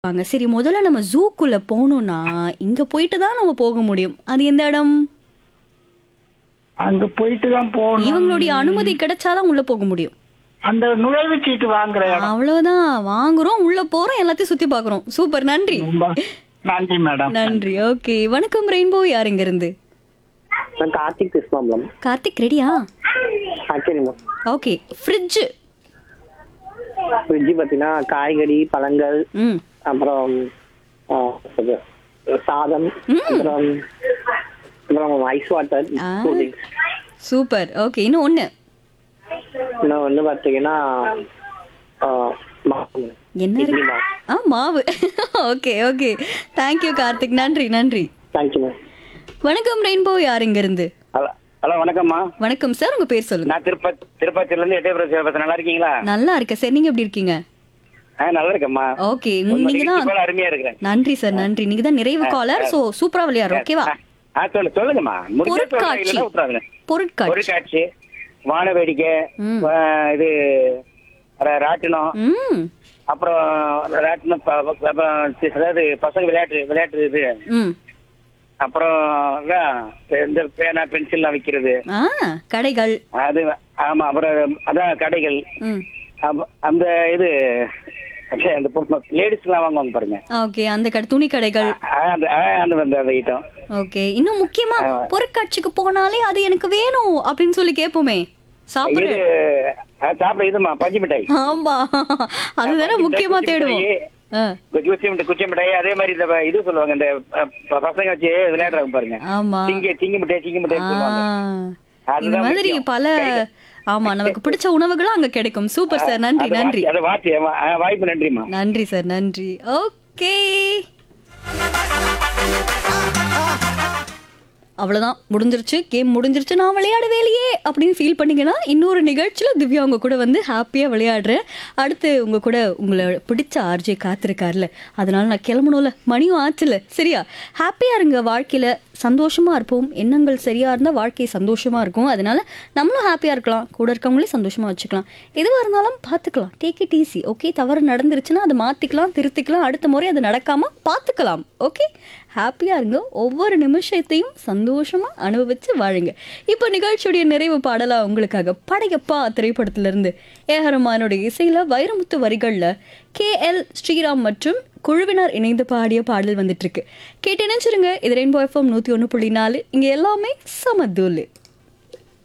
வாங்க சரி முதல்ல நம்ம ஜூக்குள்ள போகணும்னா இங்க போயிட்டு தான் நம்ம போக முடியும் அது எந்த இடம் அங்க போயிட்டு தான் போகணும் இவங்களுடைய அனுமதி கிடைச்சாதான் உள்ள போக முடியும் அந்த நுழைவு சீட்டு வாங்குற இடம் அவ்வளவுதான் வாங்குறோம் உள்ள போறோம் எல்லாத்தையும் சுத்தி பாக்குறோம் சூப்பர் நன்றி ரொம்ப நன்றி மேடம் நன்றி ஓகே வணக்கம் ரெயின்போ யார் இங்க இருந்து நான் கார்த்திக் பேசுமா மேம் கார்த்திக் ரெடியா ஆ சரி மேம் ஓகே ஃப்ரிட்ஜ் ஃப்ரிட்ஜு பார்த்தீங்கன்னா காய்கறி பழங்கள் ம் அப்புறம் ஆ, இது, சாதம் அப்புறம் அப்புறம் ஐஸ் வாட்டர் ஆ. கூல்ட்ரிங்க்ஸ் சூப்பர் ஓகே இன்னும் ஒண்ணு இன்னும் வந்து பார்த்தீங்கன்னா ஆ, மாவு. என்ன இட்லி இருக்கு மாவு ஆ மாவு ஓகே ஓகே தேங்க்யூ கார்த்திக் நன்றி நன்றி தேங்க்யூ மேம் வணக்கம் ரெயின்போ யார் இங்க இருந்து ஹலோ ஹலோ வணக்கம்மா வணக்கம் சார் உங்க பேர் சொல்லுங்க நான் திருப்பதி திருப்பதியில இருந்து எட்டயபுரம் சேவத்தை நல்லா இருக்கீங்களா நல்லா இருக்கேன் சார் நீங்க எப்படி இருக்கீங்க ஆ நல்லா இருக்கேம்மா ஓகே உங்க நீங்க நிகழ்ச்சி தான் போல அருமையா இருக்கிறேன் நன்றி சார் நன்றி நீங்க தான் நிறைவு காலர் சோ சூப்பரா விளையாடுறோம் ஓகேவா ஆ சொல்லு சொல்லுங்கம்மா முடிஞ்சா சொல்லுங்க பொருட்காட்சி இல்லைன்னா விட்டுறாங்க பொருட்காட்சி பொருட்காட்சி வான வேடிக்கை ம். ஆ, இது ர- ராட்டினம் ம் அப்புறம் ராட்டினம் ப- ப- அப்புறம் சி- அதாவது பசங்க விளையாட்டு விளையாட்டு இது ம் அப்புறம் அதான் இந்த பேனா பென்சில்லாம் விற்கிறது ஆ கடைகள் அது ஆமா அப்புறம் அதான் கடைகள் ம் அப்ப- அந்த இது அப்படியே அந்த லேடிஸ்லாம் வாங்குவாங்க பாருங்க ஓகே அந்த கடை துணி கடைகள் ஆ, அந்த ஆ, அந்த அந்த அந்த ஐட்டம் ஓகே இன்னும் முக்கியமா பொருட்காட்சிக்கு போனாலே அது எனக்கு வேணும் அப்படின்னு சொல்லி கேட்போமே சாப்பிடு இது ஆ, சாப்பிட இதுமா பஞ்சு மிட்டாய் ஆமா அதுதானே முக்கியமா குச்சி தேடுவோம் மிட்டாய், ஆ, குச்சி மிட்டாய் குச்சி மிட்டாய் அதே மாதிரி இந்த இது சொல்லுவாங்க இந்த அ, ப- பசங்க வச்சு விளையாடுறாங்க பாருங்க ஆமா சிங்க சிங்க மிட்டாய் சிங்க மிட்டாய் ஆ, சொல்லுவாங்க இந்த அதுதான் மாதிரி முக்கியம். பல ஆமா நமக்கு பிடிச்ச உணவுகளும் அங்க கிடைக்கும் சூப்பர் சார் நன்றி அது நன்றி வாசி- அது வாசி ஆ, வாய்ப்பு நன்றிம்மா நன்றி சார் நன்றி ஓகே அவ்வளோதான் முடிஞ்சிருச்சு கேம் முடிஞ்சிருச்சு நான் விளையாடவே இல்லையே அப்படின்னு ஃபீல் பண்ணீங்கன்னா இன்னொரு நிகழ்ச்சியில் திவ்யா உங்க கூட வந்து ஹாப்பியாக விளையாடுறேன் அடுத்து உங்க கூட உங்களை பிடிச்ச ஆர்ஜே காத்திருக்காருல அதனால நான் கிளம்பணும்ல மணியும் ஆச்சுல சரியா ஹாப்பியாக இருங்க வாழ்க்கையில் சந்தோஷமாக இருப்போம் எண்ணங்கள் சரியாக இருந்தால் வாழ்க்கை சந்தோஷமாக இருக்கும் அதனால நம்மளும் ஹாப்பியாக இருக்கலாம் கூட இருக்கவங்களையும் சந்தோஷமாக வச்சுக்கலாம் எதுவாக இருந்தாலும் பார்த்துக்கலாம் டேக் இட் ஈஸி ஓகே தவறு நடந்துருச்சுன்னா அதை மாற்றிக்கலாம் திருத்திக்கலாம் அடுத்த முறை அது நடக்காமல் பார்த்துக்கலாம் ஓகே ஹாப்பியாக இருங்க ஒவ்வொரு நிமிஷத்தையும் சந்தோஷமாக அனுபவித்து வாழுங்க இப்போ நிகழ்ச்சியுடைய நிறைவு பாடலாக உங்களுக்காக படையப்பா திரைப்படத்திலிருந்து ஏஹரமானுடைய இசையில் வைரமுத்து வரிகளில் கே எல் ஸ்ரீராம் மற்றும் குழுவினர் இணைந்து பாடிய பாடல் வந்துட்டு இருக்கு கேட்டு நினைச்சிருங்க இது ரெயின்போ எஃப்எம் நூற்றி ஒன்று புள்ளி நாலு இங்கே எல்லாமே சமதூலு